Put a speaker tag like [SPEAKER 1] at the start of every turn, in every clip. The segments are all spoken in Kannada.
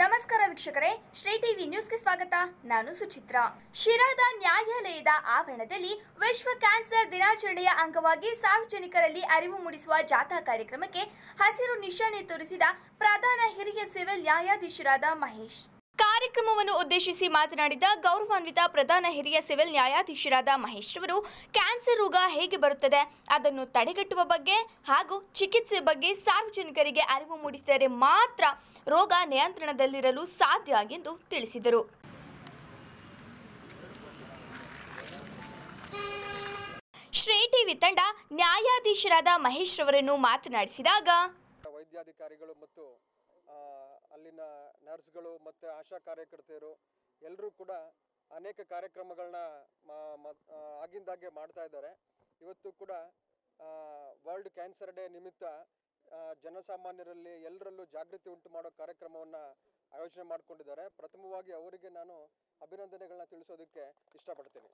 [SPEAKER 1] ನಮಸ್ಕಾರ ವೀಕ್ಷಕರೇ ಶ್ರೀ ಟಿವಿ ನ್ಯೂಸ್ಗೆ ಸ್ವಾಗತ ನಾನು ಸುಚಿತ್ರ ಶಿರಾದ ನ್ಯಾಯಾಲಯದ ಆವರಣದಲ್ಲಿ ವಿಶ್ವ ಕ್ಯಾನ್ಸರ್ ದಿನಾಚರಣೆಯ ಅಂಗವಾಗಿ ಸಾರ್ವಜನಿಕರಲ್ಲಿ ಅರಿವು ಮೂಡಿಸುವ ಜಾಥಾ ಕಾರ್ಯಕ್ರಮಕ್ಕೆ ಹಸಿರು ನಿಶಾನೆ ತೋರಿಸಿದ ಪ್ರಧಾನ ಹಿರಿಯ ಸಿವಿಲ್ ನ್ಯಾಯಾಧೀಶರಾದ ಮಹೇಶ್ ಕಾರ್ಯಕ್ರಮವನ್ನು ಉದ್ದೇಶಿಸಿ ಮಾತನಾಡಿದ ಗೌರವಾನ್ವಿತ ಪ್ರಧಾನ ಹಿರಿಯ ಸಿವಿಲ್ ನ್ಯಾಯಾಧೀಶರಾದ ಮಹೇಶ್ ರವರು ಕ್ಯಾನ್ಸರ್ ರೋಗ ಹೇಗೆ ಬರುತ್ತದೆ ಅದನ್ನು ತಡೆಗಟ್ಟುವ ಬಗ್ಗೆ ಹಾಗೂ ಚಿಕಿತ್ಸೆ ಬಗ್ಗೆ ಸಾರ್ವಜನಿಕರಿಗೆ ಅರಿವು ಮೂಡಿಸಿದರೆ ಮಾತ್ರ ರೋಗ ನಿಯಂತ್ರಣದಲ್ಲಿರಲು ಸಾಧ್ಯ ಎಂದು ತಿಳಿಸಿದರು ಶ್ರೀ ಟಿವಿ ತಂಡ ನ್ಯಾಯಾಧೀಶರಾದ ಮಹೇಶ್ ರವರನ್ನು ಮಾತನಾಡಿಸಿದಾಗ
[SPEAKER 2] ವೈದ್ಯಾಧಿಕಾರಿಗಳು ಮತ್ತು ಆ, ಅಲ್ಲಿನ ನರ್ಸ್ಗಳು ಮತ್ತು ಆಶಾ ಕಾರ್ಯಕರ್ತೆಯರು ಎಲ್ಲರೂ ಕೂಡ ಅನೇಕ ಕಾರ್ಯಕ್ರಮಗಳನ್ನ ಆಗಿಂದಾಗೆ ಮಾಡ್ತಾ ಇದ್ದಾರೆ ಇವತ್ತು ಕೂಡ ವರ್ಲ್ಡ್ ಕ್ಯಾನ್ಸರ್ ಡೇ ನಿಮಿತ್ತ ಆ, ಜನಸಾಮಾನ್ಯರಲ್ಲಿ ಎಲ್ಲರಲ್ಲೂ ಜಾಗೃತಿ ಉಂಟು ಮಾಡೋ ಕಾರ್ಯಕ್ರಮವನ್ನು ಆಯೋಜನೆ ಮಾಡಿಕೊಂಡಿದ್ದಾರೆ ಪ್ರಥಮವಾಗಿ ಅವರಿಗೆ ನಾನು ಅಭಿನಂದನೆಗಳನ್ನ ತಿಳಿಸೋದಕ್ಕೆ ಇಷ್ಟಪಡ್ತೀನಿ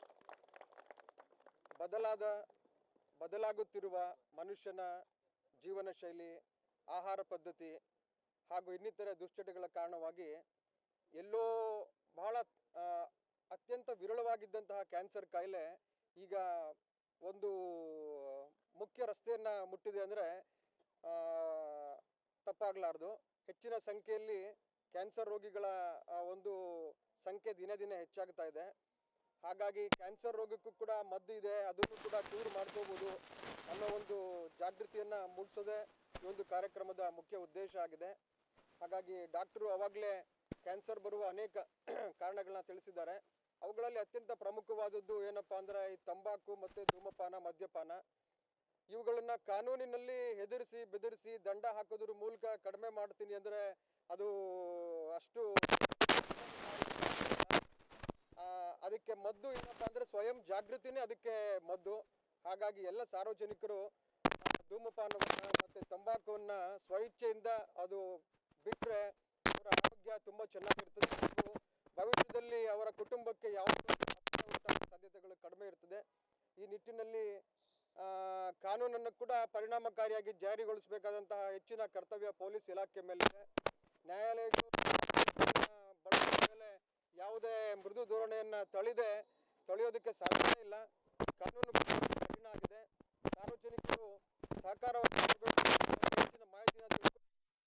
[SPEAKER 2] ಬದಲಾದ ಬದಲಾಗುತ್ತಿರುವ ಮನುಷ್ಯನ ಜೀವನ ಶೈಲಿ ಆಹಾರ ಪದ್ಧತಿ ಹಾಗೂ ಇನ್ನಿತರೆ ದುಶ್ಚಟಗಳ ಕಾರಣವಾಗಿ ಎಲ್ಲೋ ಬಹಳ ಆ, ಅತ್ಯಂತ ವಿರಳವಾಗಿದ್ದಂತಹ ಕ್ಯಾನ್ಸರ್ ಕಾಯಿಲೆ ಈಗ ಒಂದು ಮುಖ್ಯ ರಸ್ತೆಯನ್ನ ಮುಟ್ಟಿದೆ ಅಂದರೆ ತಪ್ಪಾಗಲಾರ್ದು ಹೆಚ್ಚಿನ ಸಂಖ್ಯೆಯಲ್ಲಿ ಕ್ಯಾನ್ಸರ್ ರೋಗಿಗಳ ಆ, ಒಂದು ಸಂಖ್ಯೆ ದಿನೇ ದಿನೇ ಹೆಚ್ಚಾಗ್ತಾ ಇದೆ ಹಾಗಾಗಿ ಕ್ಯಾನ್ಸರ್ ರೋಗಕ್ಕೂ ಕೂಡ ಮದ್ದು ಇದೆ ಅದನ್ನು ಕೂಡ ಕ್ಯೂರ್ ಮಾಡ್ಕೋಬೋದು ಅನ್ನೋ ಒಂದು ಜಾಗೃತಿಯನ್ನ ಮೂಡಿಸೋದೇ ಈ ಒಂದು ಕಾರ್ಯಕ್ರಮದ ಮುಖ್ಯ ಉದ್ದೇಶ ಆಗಿದೆ ಹಾಗಾಗಿ ಡಾಕ್ಟರು ಅವಾಗಲೇ ಕ್ಯಾನ್ಸರ್ ಬರುವ ಅನೇಕ ಕಾರಣಗಳನ್ನ ತಿಳಿಸಿದ್ದಾರೆ ಅವುಗಳಲ್ಲಿ ಅತ್ಯಂತ ಪ್ರಮುಖವಾದದ್ದು ಏನಪ್ಪಾ ಅಂದ್ರೆ ಈ ತಂಬಾಕು ಮತ್ತು ಧೂಮಪಾನ ಮದ್ಯಪಾನ ಇವುಗಳನ್ನ ಕಾನೂನಿನಲ್ಲಿ ಹೆದರಿಸಿ ಬೆದರಿಸಿ ದಂಡ ಹಾಕೋದ್ರ ಮೂಲಕ ಕಡಿಮೆ ಮಾಡ್ತೀನಿ ಅಂದ್ರೆ ಅದು ಅಷ್ಟು ಆ, ಅದಕ್ಕೆ ಮದ್ದು ಏನಪ್ಪಾ ಅಂದ್ರೆ ಸ್ವಯಂ ಜಾಗೃತಿನೇ ಅದಕ್ಕೆ ಮದ್ದು ಹಾಗಾಗಿ ಎಲ್ಲ ಸಾರ್ವಜನಿಕರು ಆ, ಧೂಮಪಾನವನ್ನ ಮತ್ತೆ ತಂಬಾಕುವನ್ನ ಸ್ವಇಚ್ಛೆಯಿಂದ ಅದು ಬಿಟ್ರೆ ಅವರ ಆರೋಗ್ಯ ತುಂಬಾ ಚೆನ್ನಾಗಿರ್ತದೆ ಹಾಗೂ ಭವಿಷ್ಯದಲ್ಲಿ ಅವರ ಕುಟುಂಬಕ್ಕೆ ಯಾವುದೇ ಅಪಾಯ ಉಂಟಾಗುವ ಸಾಧ್ಯತೆಗಳು ಕಡಿಮೆ ಇರ್ತದೆ ಈ ನಿಟ್ಟಿನಲ್ಲಿ ಆ, ಕಾನೂನನ್ನು ಕೂಡ ಪರಿಣಾಮಕಾರಿಯಾಗಿ ಜಾರಿಗೊಳಿಸಬೇಕಾದಂತಹ ಹೆಚ್ಚಿನ ಕರ್ತವ್ಯ ಪೊಲೀಸ್ ಇಲಾಖೆ ಮೇಲಿದೆ ನ್ಯಾಯಾಲಯಗಳು ಬಳಸಿದ ಮೇಲೆ ಯಾವುದೇ ಮೃದು ಧೋರಣೆಯನ್ನ ತಳಿದೆ ತಳೆಯೋದಕ್ಕೆ ಸಾಧ್ಯ ಇಲ್ಲ ಕಾನೂನು ಕಠಿಣ ಆಗಿದೆ ಸಾರ್ವಜನಿಕರು ಸಹಕಾರವನ್ನು ನೀಡಬೇಕು, ಹೆಚ್ಚಿನ ಮಾಹಿತಿನ ತಿಳ್ಕೊ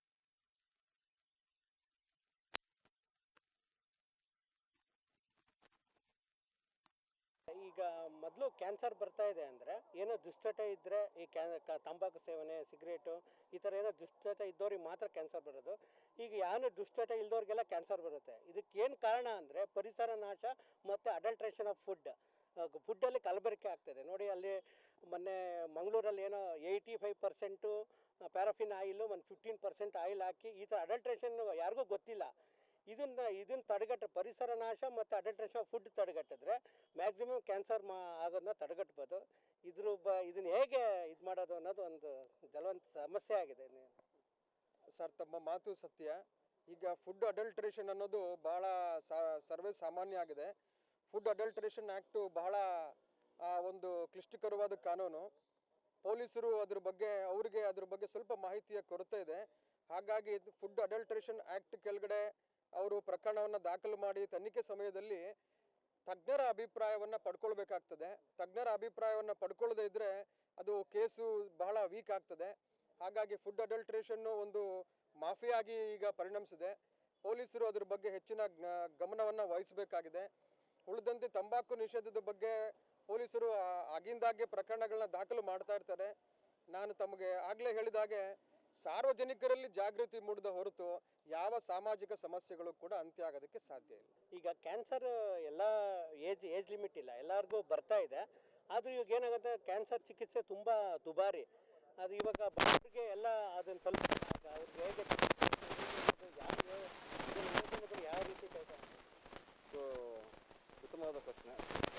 [SPEAKER 3] ಈಗ ಮೊದಲು ಕ್ಯಾನ್ಸರ್ ಬರ್ತಾ ಇದೆ ಅಂದರೆ ಏನೋ ದುಶ್ಚಟ ಇದ್ದರೆ ಈ ಕ್ಯಾ ಕ- ತಂಬಾಕು ಸೇವನೆ ಸಿಗರೇಟು ಈ ಥರ ಏನೋ ದುಶ್ಚಟ ಇದ್ದವ್ರಿಗೆ ಮಾತ್ರ ಕ್ಯಾನ್ಸರ್ ಬರೋದು ಈಗ ಯಾನು ದುಶ್ಚಟ ಇಲ್ದವ್ರಿಗೆಲ್ಲ ಕ್ಯಾನ್ಸರ್ ಬರುತ್ತೆ ಇದಕ್ಕೆ ಏನು ಕಾರಣ ಅಂದರೆ ಪರಿಸರ ನಾಶ ಮತ್ತು ಅಡಲ್ಟ್ರೇಷನ್ ಆಫ್ ಫುಡ್ ಫುಡ್ಡಲ್ಲಿ ಕಲಬೆರಕೆ ಆಗ್ತದೆ ನೋಡಿ ಅಲ್ಲಿ ಮೊನ್ನೆ ಮಂಗಳೂರಲ್ಲಿ ಏನೋ eighty five percent paraffin oil ಒಂದು ಫಿಫ್ಟೀನ್ ಪರ್ಸೆಂಟ್ ಆಯಿಲ್ ಹಾಕಿ ಈ ಥರ ಅಡಲ್ಟ್ರೇಷನ್ ಯಾರಿಗೂ ಗೊತ್ತಿಲ್ಲ ಇದನ್ನ ಇದನ್ನ ತಡೆಗಟ್ಟ ಪರಿಸರ ನಾಶ ಮತ್ತು ಅಡಲ್ಟ್ರೇಷನ್ ಫುಡ್ ತಡೆಗಟ್ಟಿದ್ರೆ ಮ್ಯಾಕ್ಸಿಮಮ್ ಕ್ಯಾನ್ಸರ್ ಮಾ ಆಗೋದನ್ನ ತಡೆಗಟ್ಬೋದು ಇದ್ರ ಬ ಇದನ್ನ ಹೇಗೆ ಇದು ಮಾಡೋದು ಅನ್ನೋದು ಒಂದು ಜಲವಂತ ಸಮಸ್ಯೆ ಆಗಿದೆ
[SPEAKER 2] ಸರ್ ತಮ್ಮ ಮಾತು ಸತ್ಯ ಈಗ ಫುಡ್ ಅಡಲ್ಟ್ರೇಷನ್ ಅನ್ನೋದು ಬಹಳ ಸಾ- ಸರ್ವೇ ಸಾಮಾನ್ಯ ಆಗಿದೆ ಫುಡ್ ಅಡಲ್ಟ್ರೇಷನ್ ಆ್ಯಕ್ಟು ಬಹಳ ಆ, ಒಂದು ಕ್ಲಿಷ್ಟಕರವಾದ ಕಾನೂನು ಪೊಲೀಸರು ಅದ್ರ ಬಗ್ಗೆ ಅವರಿಗೆ ಅದ್ರ ಬಗ್ಗೆ ಸ್ವಲ್ಪ ಮಾಹಿತಿಯ ಕೊರತೆ ಇದೆ ಹಾಗಾಗಿ ಫುಡ್ ಅಡಲ್ಟ್ರೇಷನ್ ಆ್ಯಕ್ಟ್ ಕೆಳಗಡೆ ಅವರು ಪ್ರಕರಣವನ್ನು ದಾಖಲು ಮಾಡಿ ತನಿಖೆ ಸಮಯದಲ್ಲಿ ತಜ್ಞರ ಅಭಿಪ್ರಾಯವನ್ನು ಪಡ್ಕೊಳ್ಬೇಕಾಗ್ತದೆ ತಜ್ಞರ ಅಭಿಪ್ರಾಯವನ್ನು ಪಡ್ಕೊಳ್ಳದೆ ಇದ್ರೆ ಅದು ಕೇಸು ಬಹಳ ವೀಕ್ ಆಗ್ತದೆ ಹಾಗಾಗಿ ಫುಡ್ ಅಡಲ್ಟ್ರೇಷನ್ನು ಒಂದು ಮಾಫಿಯಾಗಿ ಈಗ ಪರಿಣಮಿಸಿದೆ ಪೊಲೀಸರು ಅದ್ರ ಬಗ್ಗೆ ಹೆಚ್ಚಿನ ಜ್ಞ- ಗಮನವನ್ನು ವಹಿಸಬೇಕಾಗಿದೆ ಉಳಿದಂತೆ ತಂಬಾಕು ನಿಷೇಧದ ಬಗ್ಗೆ ಪೊಲೀಸರು ಆ- ಆಗಿಂದಾಗೆ ಪ್ರಕರಣಗಳನ್ನ ದಾಖಲು ಮಾಡ್ತಾ ಇರ್ತಾರೆ ನಾನು ತಮಗೆ ಆಗಲೇ ಹೇಳಿದಾಗೆ ಸಾರ್ವಜನಿಕರಲ್ಲಿ ಜಾಗೃತಿ ಮೂಡಿದ ಹೊರತು ಯಾವ ಸಾಮಾಜಿಕ ಸಮಸ್ಯೆಗಳು ಕೂಡ ಅಂತ್ಯ ಆಗೋದಕ್ಕೆ ಸಾಧ್ಯ ಇಲ್ಲ
[SPEAKER 3] ಈಗ ಕ್ಯಾನ್ಸರ್ ಎಲ್ಲ ಏಜ್ ಏಜ್ ಲಿಮಿಟ್ ಇಲ್ಲ ಎಲ್ಲರಿಗೂ ಬರ್ತಾ ಇದೆ ಆದರೂ ಇವಾಗ ಏನಾಗುತ್ತೆ ಕ್ಯಾನ್ಸರ್ ಚಿಕಿತ್ಸೆ ತುಂಬ ದುಬಾರಿ ಅದು ಇವಾಗ ಬಡವರಿಗೆ ಎಲ್ಲ ಅದನ್ನು ತಲುಪಿದಾಗ ಅವ್ರಿಗೆ ಹೇಗೆ ಚಿಕಿತ್ಸೆ ಯಾವ ಇದನ್ನ ಯೋಜನೆಗಳು ಯಾವ ರೀತಿ ಕೈಗೊಂಡು
[SPEAKER 4] ಸೊ ಉತ್ತಮವಾದ ಪ್ರಶ್ನೆ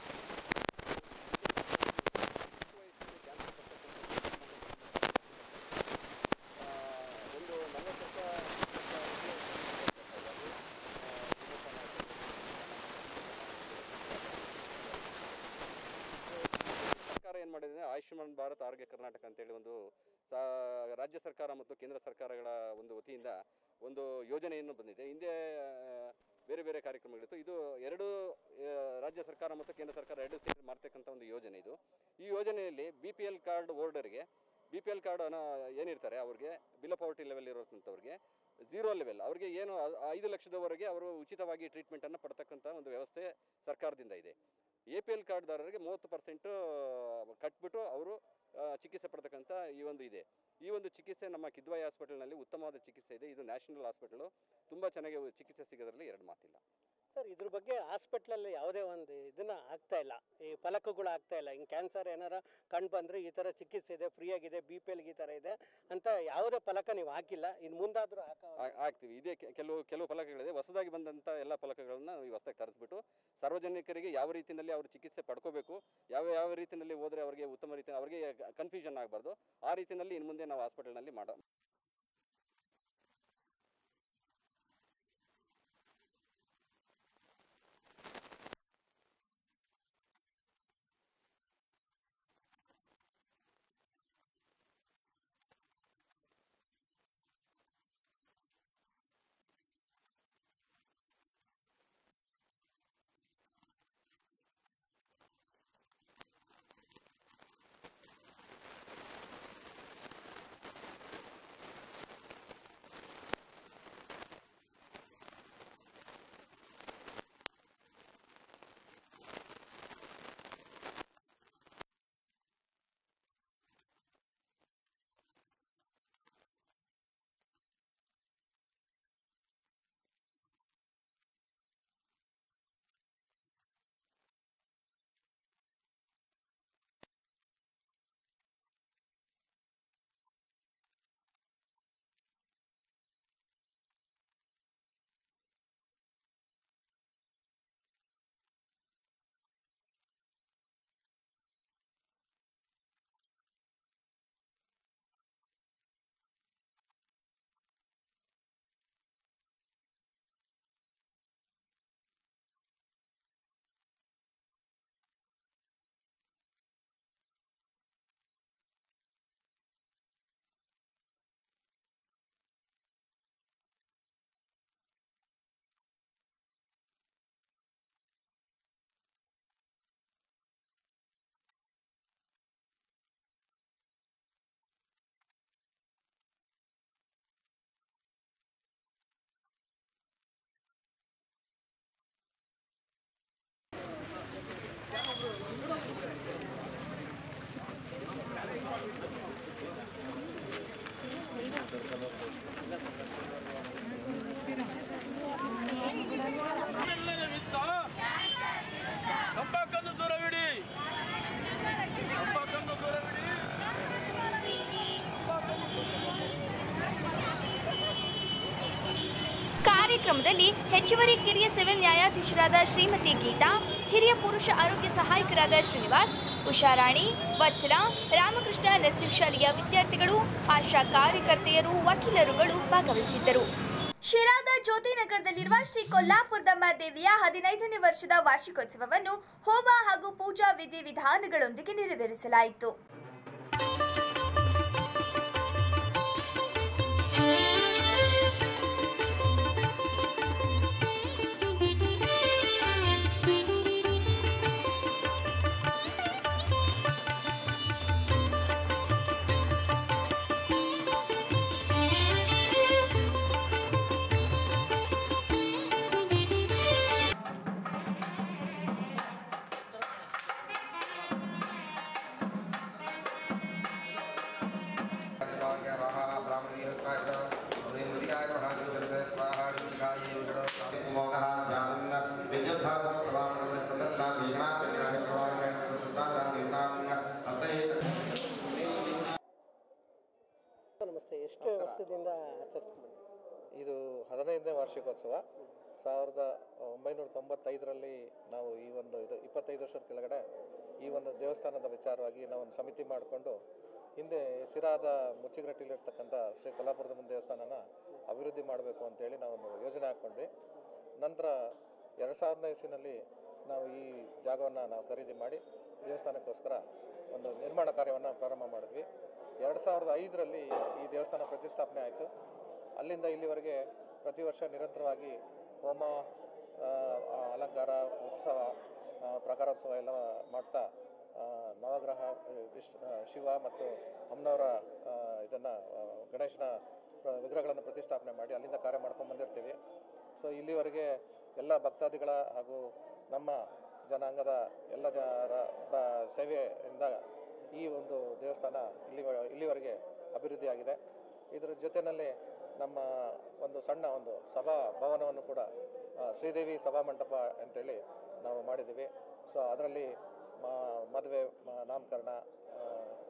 [SPEAKER 4] ಆ, ಒಂದು ನಲವತ್ತು ವರ್ಷ ಸರ್ಕಾರ ಏನು ಮಾಡಿದೆ ಆಯುಷ್ಮಾನ್ ಭಾರತ್ ಆರೋಗ್ಯ ಕರ್ನಾಟಕ ಅಂತೇಳಿ ಒಂದು ಸಾ ರಾಜ್ಯ ಸರ್ಕಾರ ಮತ್ತು ಕೇಂದ್ರ ಸರ್ಕಾರಗಳ ಒಂದು ವತಿಯಿಂದ ಒಂದು ಯೋಜನೆಯನ್ನು ಬಂದಿದೆ ಹಿಂದೆ ಆ, ಬೇರೆ ಬೇರೆ ಕಾರ್ಯಕ್ರಮಗಳಿತ್ತು ಇದು ಎರಡು ಆ, ರಾಜ್ಯ ಸರ್ಕಾರ ಮತ್ತು ಕೇಂದ್ರ ಸರ್ಕಾರ ಎರಡು ಸೇರಿ ಮಾಡ್ತಕ್ಕಂಥ ಒಂದು ಯೋಜನೆ ಇದು ಈ ಯೋಜನೆಯಲ್ಲಿ ಬಿ ಪಿ ಎಲ್ ಕಾರ್ಡ್ ಹೋಲ್ಡರ್ಗೆ ಬಿ ಪಿ ಎಲ್ ಕಾರ್ಡ್ ಅನ್ನೋ ಏನಿರ್ತಾರೆ ಅವ್ರಿಗೆ ಬಿಲೋ ಪಾವರ್ಟಿ ಲೆವೆಲ್ ಇರೋಂಥವ್ರಿಗೆ ಝೀರೋ ಲೆವೆಲ್ ಅವ್ರಿಗೆ ಏನು ಐ- ಐದು ಲಕ್ಷದವರೆಗೆ ಅವರು ಉಚಿತವಾಗಿ ಟ್ರೀಟ್ಮೆಂಟನ್ನು ಪಡ್ತಕ್ಕಂಥ ಒಂದು ವ್ಯವಸ್ಥೆ ಸರ್ಕಾರದಿಂದ ಇದೆ ಎ ಪಿ ಎಲ್ ಕಾರ್ಡ್ದಾರರಿಗೆ ಮೂವತ್ತು ಪರ್ಸೆಂಟು ಕಟ್ಬಿಟ್ಟು ಅವರು ಆ, ಚಿಕಿತ್ಸೆ ಪಡ್ತಕ್ಕಂಥ ಈ ಒಂದು ಇದೆ ಈ ಒಂದು ಚಿಕಿತ್ಸೆ ನಮ್ಮ ಕಿದ್ವಾಯಿ ಹಾಸ್ಪಿಟಲ್ನಲ್ಲಿ ಉತ್ತಮವಾದ ಚಿಕಿತ್ಸೆ ಇದೆ ಇದು ನ್ಯಾಷನಲ್ ಹಾಸ್ಪಿಟಲು ತುಂಬ ಚೆನ್ನಾಗಿ ಚಿಕಿತ್ಸೆ ಸಿಗೋದ್ರಲ್ಲಿ ಎರಡು ಮಾತಿಲ್ಲ
[SPEAKER 3] ಸರ್ ಇದ್ರ ಬಗ್ಗೆ ಹಾಸ್ಪಿಟ್ಲಲ್ಲಿ ಯಾವುದೇ ಒಂದು ಇದನ್ನ ಆಗ್ತಾ ಇಲ್ಲ ಈ ಫಲಕಗಳು ಆಗ್ತಾ ಇಲ್ಲ ಹಿಂಗೆ ಕ್ಯಾನ್ಸರ್ ಏನಾರ ಕಂಡು ಬಂದರೆ ಈ ಥರ ಚಿಕಿತ್ಸೆ ಇದೆ ಫ್ರೀ ಆಗಿದೆ ಬಿ ಪಿ ಎಲ್ಗೆ ಈ ಥರ ಇದೆ ಅಂತ ಯಾವುದೇ ಫಲಕ ನೀವು ಹಾಕಿಲ್ಲ ಇನ್ನು ಮುಂದಾದರೂ ಹಾಕ
[SPEAKER 4] ಆ- ಆಗ್ತೀವಿ ಇದೇ ಕೆ- ಕೆಲವು ಕೆಲವು ಫಲಕಗಳಿದೆ ಹೊಸದಾಗಿ ಬಂದಂಥ ಎಲ್ಲ ಫಲಕಗಳನ್ನ ಈ ಹೊಸದಾಗಿ ತರಿಸ್ಬಿಟ್ಟು ಸಾರ್ವಜನಿಕರಿಗೆ ಯಾವ ರೀತಿಯಲ್ಲಿ ಅವರು ಚಿಕಿತ್ಸೆ ಪಡ್ಕೋಬೇಕು ಯಾವ ಯಾವ ರೀತಿಯಲ್ಲಿ ಹೋದರೆ ಅವರಿಗೆ ಉತ್ತಮ ರೀತಿ ಅವರಿಗೆ ಕನ್ಫ್ಯೂಷನ್ ಆಗಬಾರ್ದು ಆ ರೀತಿಯಲ್ಲಿ ಇನ್ನು ಮುಂದೆ ನಾವು ಹಾಸ್ಪಿಟಲ್ನಲ್ಲಿ ಮಾಡ
[SPEAKER 5] ತಂಬಾಕನ್ನು ದೂರವಿಡಿ ತಂಬಾಕನ್ನು ದೂರವಿಡಿ
[SPEAKER 1] ಕಾರ್ಯಕ್ರಮದಲ್ಲಿ ಹೆಚ್ಚುವರಿ ಕಿರಿಯ ಸಿವಿಲ್ ನ್ಯಾಯಾಧೀಶರಾದ ಶ್ರೀಮತಿ ಗೀತಾ ಹಿರಿಯ ಪುರುಷ ಆರೋಗ್ಯ ಸಹಾಯಕರಾದ ಶ್ರೀನಿವಾಸ್ ಉಷಾರಾಣಿ ವತ್ಸಲ ರಾಮಕೃಷ್ಣ ನರ್ಸಿಂಗ್ ಶಾಲೆಯ ವಿದ್ಯಾರ್ಥಿಗಳು ಆಶಾ ಕಾರ್ಯಕರ್ತೆಯರು ವಕೀಲರುಗಳು ಭಾಗವಹಿಸಿದ್ದರು ಶಿರಾದ ಜ್ಯೋತಿನಗರದಲ್ಲಿರುವ ಶ್ರೀ ಕೊಲ್ಲಾಪುರದಮ್ಮ ದೇವಿಯ ಹದಿನೈದನೇ ವರ್ಷದ ವಾರ್ಷಿಕೋತ್ಸವವನ್ನು ಹೋಮ ಹಾಗೂ ಪೂಜಾ ವಿಧಿವಿಧಾನಗಳೊಂದಿಗೆ ನೆರವೇರಿಸಲಾಯಿತು
[SPEAKER 3] ನಮಸ್ತೆ ಎಷ್ಟು ವರ್ಷದಿಂದ ಆಚರಿಸ್ಕೊಂಡು
[SPEAKER 6] ಇದು ಹದಿನೈದನೇ ವಾರ್ಷಿಕೋತ್ಸವ ಸಾವಿರದ ಒಂಬೈನೂರ ತೊಂಬತ್ತೈದರಲ್ಲಿ ನಾವು ಈ ಒಂದು ಇದು ಇಪ್ಪತ್ತೈದು ವರ್ಷದ ಕೆಳಗಡೆ ಈ ಒಂದು ದೇವಸ್ಥಾನದ ವಿಚಾರವಾಗಿ ನಾವು ಒಂದು ಸಮಿತಿ ಮಾಡಿಕೊಂಡು ಹಿಂದೆ ಸಿರಾದ ಮುಚ್ಚಿಗರಟ್ಟಿಲಿರ್ತಕ್ಕಂಥ ಶ್ರೀ ಕೊಲ್ಲಾಪುರದ ಮುಂದೆ ದೇವಸ್ಥಾನನ ಅಭಿವೃದ್ಧಿ ಮಾಡಬೇಕು ಅಂತೇಳಿ ನಾವೊಂದು ಯೋಜನೆ ಹಾಕ್ಕೊಂಡ್ವಿ ನಂತರ ಎರಡು ಸಾವಿರನೇ ಇಸ್ವಿನಲ್ಲಿ ನಾವು ಈ ಜಾಗವನ್ನು ನಾವು ಖರೀದಿ ಮಾಡಿ ದೇವಸ್ಥಾನಕ್ಕೋಸ್ಕರ ಒಂದು ನಿರ್ಮಾಣ ಕಾರ್ಯವನ್ನು ಪ್ರಾರಂಭ ಮಾಡಿದ್ವಿ ಎರಡು ಸಾವಿರದ ಐದರಲ್ಲಿ ಈ ದೇವಸ್ಥಾನ ಪ್ರತಿಷ್ಠಾಪನೆ ಆಯಿತು ಅಲ್ಲಿಂದ ಇಲ್ಲಿವರೆಗೆ ಪ್ರತಿ ವರ್ಷ ನಿರಂತರವಾಗಿ ಹೋಮ ಆ, ಆ, ಅಲಂಕಾರ ಉತ್ಸವ ಆ, ಪ್ರಕಾರೋತ್ಸವ ಎಲ್ಲ ಮಾಡ್ತಾ ಆ, ನವಗ್ರಹ ಆ, ವಿಷ್ಣು ಆ, ಶಿವ ಮತ್ತು ಅಮ್ಮನವರ ಇದನ್ನು ಗಣೇಶನ ಪ್ರ- ವಿಗ್ರಹಗಳನ್ನು ಪ್ರತಿಷ್ಠಾಪನೆ ಮಾಡಿ ಅಲ್ಲಿಂದ ಕಾರ್ಯ ಮಾಡ್ಕೊಂಡು ಬಂದಿರ್ತೀವಿ ಸೊ ಇಲ್ಲಿವರೆಗೆ ಎಲ್ಲ ಭಕ್ತಾದಿಗಳ ಹಾಗೂ ನಮ್ಮ ಜನಾಂಗದ ಎಲ್ಲ ಜನರ ಬ ಸೇವೆಯಿಂದ ಈ ಒಂದು ದೇವಸ್ಥಾನ ಇಲ್ಲಿ ಇಲ್ಲಿವರೆಗೆ ಅಭಿವೃದ್ಧಿಯಾಗಿದೆ ಇದರ ಜೊತೆಯಲ್ಲಿ ನಮ್ಮ ಒಂದು ಸಣ್ಣ ಒಂದು ಸಭಾ ಭವನವನ್ನು ಕೂಡ ಆ, ಶ್ರೀದೇವಿ ಸಭಾ ಮಂಟಪ ಅಂತೇಳಿ ನಾವು ಮಾಡಿದ್ದೀವಿ ಸೊ ಅದರಲ್ಲಿ ಮದುವೆ ನಾಮಕರಣ ಆ,